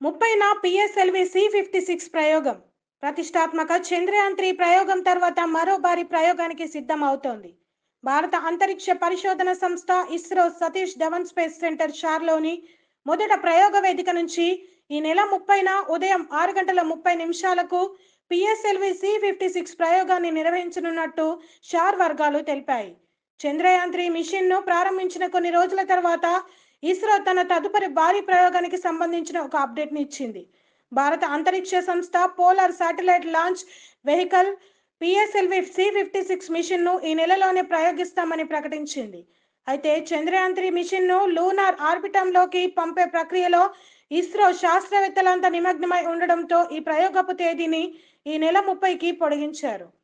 ముప్పైన PSLV C fifty six ప్రయోగం ప్రతిష్టాత్మక చంద్రయాన్ త్రీ ప్రయోగం తర్వాత మరో భారీ ప్రయోగానికి సిద్ధం అవుతోంది భారత అంతరిక్ష పరిశోధన సంస్థ ఇస్రో సతీష్ ధవన్ స్పేస్ సెంటర్ షార్లోని మొదట ప్రయోగ వేదిక నుంచి ఈ నెల ముప్పైన ఉదయం ఆరు గంటల ముప్పై నిమిషాలకు పిఎస్ఎల్వి సి ఫిఫ్టీ సిక్స్ ప్రయోగాన్ని నిర్వహించనున్నట్టు షార్ వర్గాలు తెలిపాయి చంద్రయాన్ త్రీ మిషన్ ను ప్రారంభించిన కొన్ని రోజుల తర్వాత ఇస్రో తన తదుపరి భారీ ప్రయోగానికి సంబంధించిన ఒక అప్డేట్ ని ఇచ్చింది భారత అంతరిక్ష సంస్థ polar satellite launch vehicle PSLV C fifty six mission ను ఈ నెలలోనే ప్రయోగిస్తామని ప్రకటించింది అయితే చంద్రయాన్ త్రీ మిషన్ ను లూనార్ ఆర్బిటంలోకి పంపే ప్రక్రియలో ఇస్రో శాస్త్రవేత్తలంతా నిమగ్నమై ఉండడంతో ఈ ప్రయోగపు తేదీని ఈ నెల ముప్పైకి పొడిగించారు